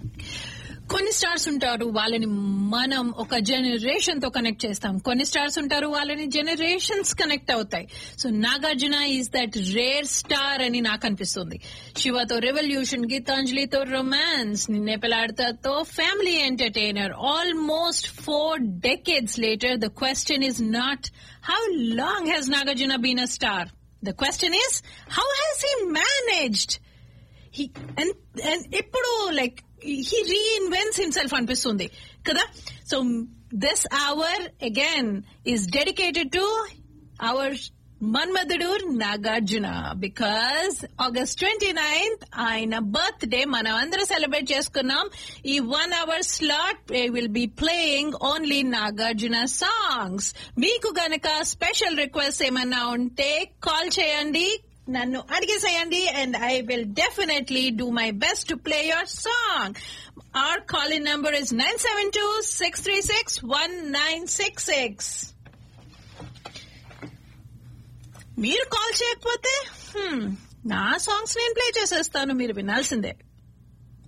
కొన్ని స్టార్స్ ఉంటారు వాళ్ళని మనం ఒక జనరేషన్ తో కనెక్ట్ చేస్తాం కొన్ని స్టార్స్ ఉంటారు వాళ్ళని జనరేషన్స్ కనెక్ట్ అవుతాయి so Nagarjuna is that rare star అని నాకు అనిపిస్తుంది శివతో రెవల్యూషన్ గీతాంజలితో రొమాన్స్ నిన్నే పెలాడతాతో family entertainer almost four decades later the question is not how long has Nagarjuna been a star the question is how has he managed he and and ఇప్పుడు like he reinvents himself అనిపిస్తుంది కదా so this hour again is dedicated to our Manmadhudu Nagarjuna because August twenty ninth ఆయన birthday మనం అందరం celebrate చేసుకున్నాం ఈ one hour slot will be playing only Nagarjuna songs మీకు గనక స్పెషల్ రిక్వెస్ట్ ఏమన్నా ఉంటే కాల్ చేయండి నన్ను అడిగేసేయండి and I will definitely do my best to play your song our call in number is nine seven two six three six one nine six six మీరు call చేయకపోతే hmm, నా songs నేను play చేసేస్తాను మీరు వినాల్సిందే